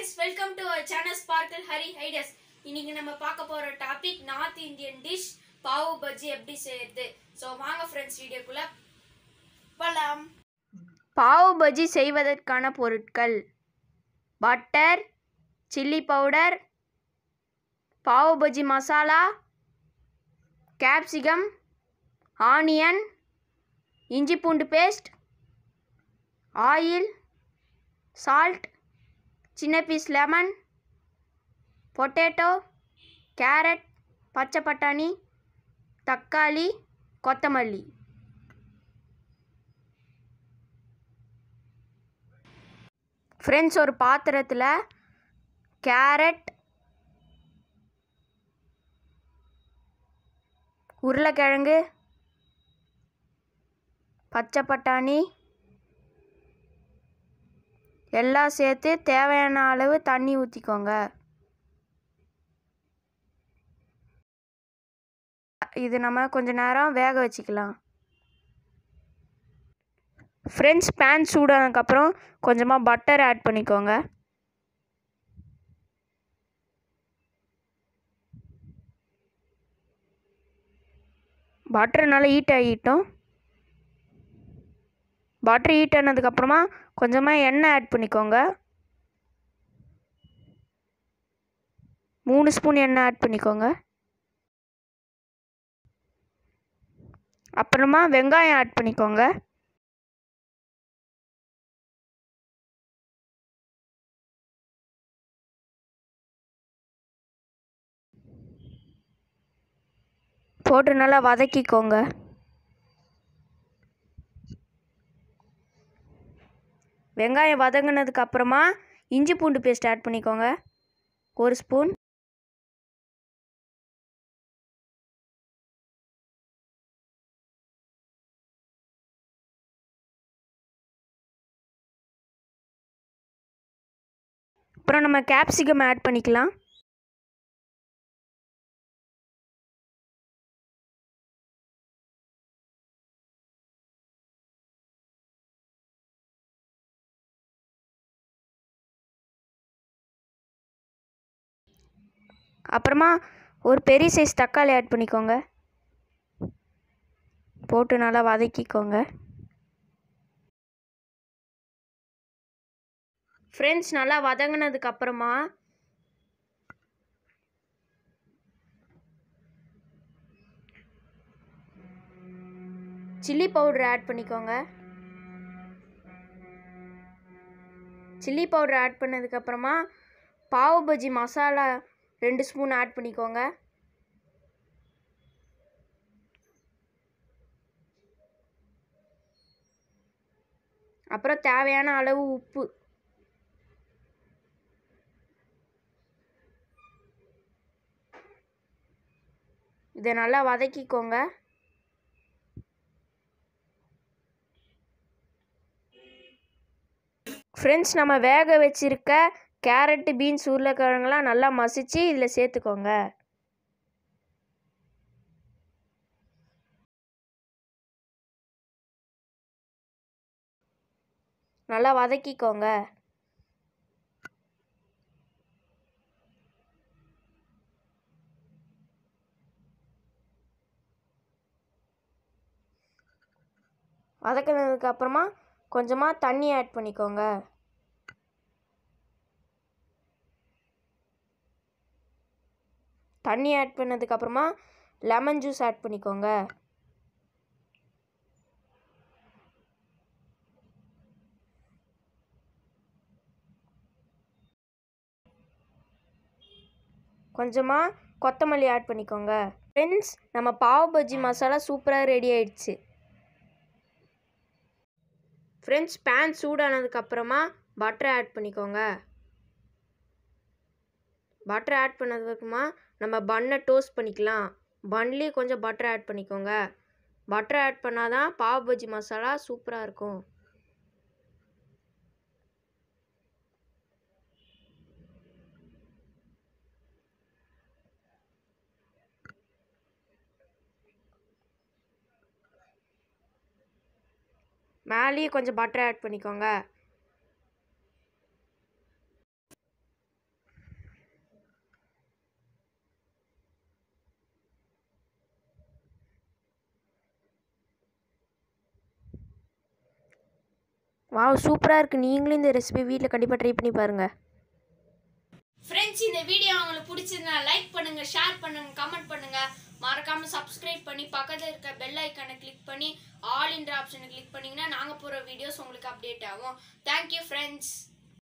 friends welcome to our channel sparkle Hari ideas இன்னைக்கு நம்ம பார்க்க போற டாபிக் நார்த் இந்தியன் டிஷ் பாவு பஜ்ஜி எப்படி செய்யறது ஸோ வாங்க ஃப்ரெண்ட்ஸ் வீடியோக்குள்ள போகலாம் பாவு பஜ்ஜி செய்வதற்கான பொருட்கள் பட்டர் சில்லி பவுடர் பாவு பஜ்ஜி மசாலா கேப்சிகம் ஆனியன் இஞ்சி பூண்டு பேஸ்ட் ஆயில் சால்ட் சின்ன பீஸ் லெமன் பொட்டேட்டோ கேரட் பச்சை பட்டாணி தக்காளி கொத்தமல்லி ஃப்ரெண்ட்ஸ் ஒரு பாத்திரத்தில் கேரட் உருளைக்கிழங்கு பச்சை பட்டாணி எல்லாம் சேர்த்து தேவையான அளவு தண்ணி ஊற்றிக்கோங்க இது நம்ம கொஞ்ச நேரம் வேக வச்சுக்கலாம் ஃப்ரெண்ட்ஸ் பேன் சூடானதுக்கப்புறம் கொஞ்சமாக பட்டர் ஆட் பண்ணிக்கோங்க பட்டர் நல்லா ஹீட் ஆகிட்டோம் பட்டர் ஹீட் ஆனதுக்கப்புறமா கொஞ்சமாக எண்ணெய் ஆட் பண்ணிக்கோங்க மூணு ஸ்பூன் எண்ணெய் ஆட் பண்ணிக்கோங்க அப்புறமா வெங்காயம் ஆட் பண்ணிக்கோங்க போட்டு நல்லா வதக்கிக்கோங்க வெங்காயம் வதங்கினதுக்கு அப்புறமா இஞ்சி பூண்டு பேஸ்ட் ஆட் பண்ணிக்கோங்க ஒரு ஸ்பூன் அப்புறம் நம்ம கேப்சிகம் ஆட் பண்ணிக்கலாம் அப்புறமா ஒரு பெரிய சைஸ் தக்காளி ஆட் பண்ணிக்கோங்க போட்டு நல்லா வதக்கிக்கோங்க ஃப்ரெண்ட்ஸ் நல்லா வதங்கினதுக்கு அப்புறமா சில்லி பவுடர் ஆட் பண்ணிக்கோங்க சில்லி பவுடர் ஆட் பண்ணதுக்கப்புறமா பாவு பஜ்ஜி மசாலா ரெண்டு ஸ்பூன் ஆட் பண்ணிக்கோங்க அப்புறம் தேவையான அளவு உப்பு இதை நல்லா வதக்கிக்கோங்க ஃப்ரெண்ட்ஸ் நம்ம வேக வச்சிருக்க கேரட்டு பீன்ஸ் உருளைக்கிழங்குலாம் நல்லா மசிச்சு இதில் சேர்த்துக்கோங்க நல்லா வதக்கிக்கோங்க வதக்கினதுக்கு அப்புறமா கொஞ்சமாக தண்ணி ஆட் பண்ணிக்கோங்க தண்ணி ஆட் பண்ணதுக்கப்புறமா லெமன் ஜூஸ் ஆட் பண்ணிக்கோங்க கொஞ்சமாக கொத்தமல்லி ஆட் பண்ணிக்கோங்க ஃப்ரெண்ட்ஸ் நம்ம பாவ் பஜ்ஜி மசாலா சூப்பராக ரெடி ஆயிடுச்சு ஃப்ரெண்ட்ஸ் பேன் சூடானதுக்கப்புறமா பட்டர் ஆட் பண்ணிக்கோங்க பட்டர் ஆட் பண்ணதுக்கப்புறமா நம்ம பன்னை டோஸ்ட் பண்ணிக்கலாம் பன்லேயும் கொஞ்சம் பட்டர் ஆட் பண்ணிக்கோங்க பட்டர் ஆட் பண்ணால் தான் பாவ் பஜ்ஜி மசாலா சூப்பராக இருக்கும் மேலேயும் கொஞ்சம் பட்டர் ஆட் பண்ணிக்கோங்க வாவ் சூப்பராக இருக்குது நீங்களும் இந்த ரெசிபி வீட்டில் கண்டிப்பாக ட்ரை பண்ணி பாருங்கள் ஃப்ரெண்ட்ஸ் இந்த வீடியோ உங்களுக்கு பிடிச்சிருந்தா லைக் பண்ணுங்க ஷேர் பண்ணுங்க கமெண்ட் பண்ணுங்க மறக்காம சப்ஸ்கிரைப் பண்ணி பக்கத்துல இருக்க பெல் ஐக்கானை கிளிக் பண்ணி ஆல் இன்ற ஆப்ஷனை கிளிக் பண்ணீங்கன்னா நாங்க போற வீடியோஸ் உங்களுக்கு அப்டேட் ஆகும் தேங்க்யூ ஃப்ரெண்ட்ஸ்